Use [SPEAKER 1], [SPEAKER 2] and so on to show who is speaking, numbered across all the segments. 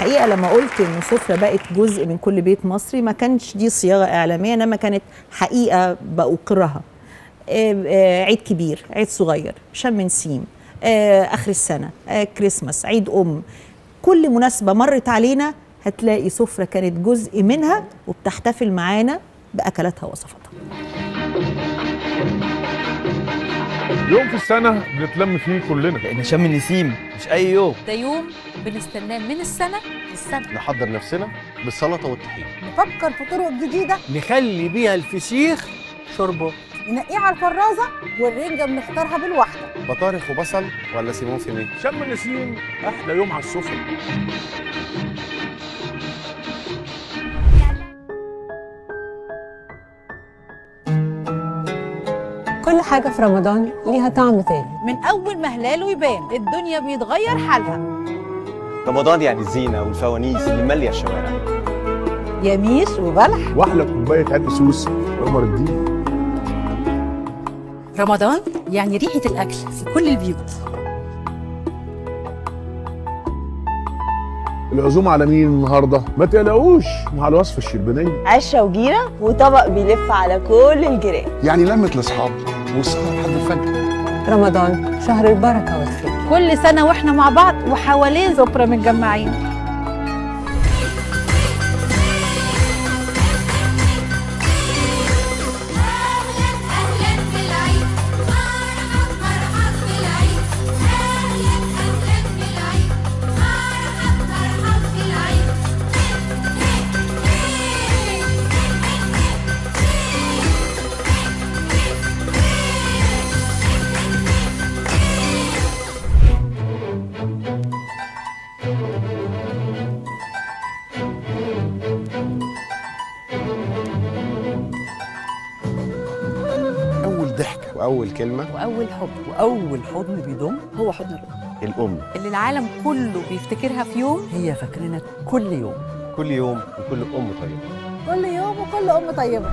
[SPEAKER 1] الحقيقه لما قلت ان السفره بقت جزء من كل بيت مصري ما كانش دي صياغه اعلاميه انما كانت حقيقه باقرها آه، آه، عيد كبير عيد صغير شم نسيم آه، اخر السنه آه، كريسماس عيد ام كل مناسبه مرت علينا هتلاقي سفره كانت جزء منها وبتحتفل معانا باكلاتها ووصفاتها
[SPEAKER 2] يوم في السنة بنتلم فيه كلنا
[SPEAKER 3] لأن شم النسيم مش أي يوم
[SPEAKER 4] ده يوم بنستناه من السنة للسنة
[SPEAKER 5] نحضر نفسنا بالسلطه والطحين
[SPEAKER 6] نفكر في طرق جديدة
[SPEAKER 3] نخلي بيها الفسيخ شوربة
[SPEAKER 6] ننقيه على الفرازة والرنجة بنختارها بالواحدة
[SPEAKER 5] بطارخ وبصل ولا سيمون فيمي
[SPEAKER 2] شم النسيم أحلى يوم على السفرة
[SPEAKER 7] كل حاجة في رمضان ليها طعم تاني
[SPEAKER 6] من أول ما هلاله يبان الدنيا بيتغير حالها
[SPEAKER 5] رمضان يعني الزينه والفوانيس اللي ماليه الشوارع
[SPEAKER 6] يميش وبلح
[SPEAKER 2] وأحلى كوباية عرق سوس قمر الدين
[SPEAKER 4] رمضان يعني ريحة الأكل في كل البيوت
[SPEAKER 2] العزومة على مين النهاردة؟ ما تقلقوش مع الوصفة الشربينية
[SPEAKER 8] عشة وجيرة وطبق بيلف على كل الجيران
[SPEAKER 9] يعني لمة الأصحاب والسهر لحد الفجر
[SPEAKER 7] رمضان شهر البركة والخير
[SPEAKER 6] كل سنة وإحنا مع بعض وحوالين سفرة متجمعين
[SPEAKER 9] أول ضحكة
[SPEAKER 5] واول كلمه
[SPEAKER 4] وأول حب
[SPEAKER 3] وأول حضن بيضم
[SPEAKER 4] هو حضن الأم
[SPEAKER 5] الام
[SPEAKER 4] اللي العالم كله بيفتكرها في يوم
[SPEAKER 3] هي فاكرينك كل يوم
[SPEAKER 5] كل يوم وكل ام طيبه
[SPEAKER 6] كل يوم وكل أم طيبة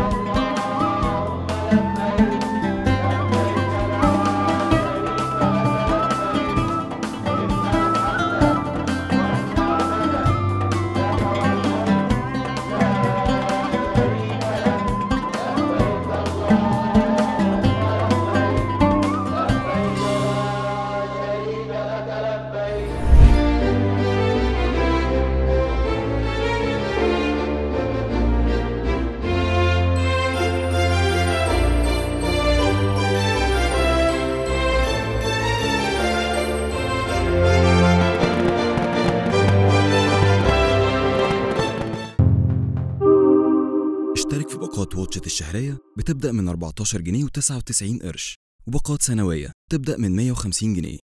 [SPEAKER 10] اشترك في باقات واتشت الشهرية بتبدأ من 14 جنيه و99 قرش وباقات سنوية تبدأ من 150 جنيه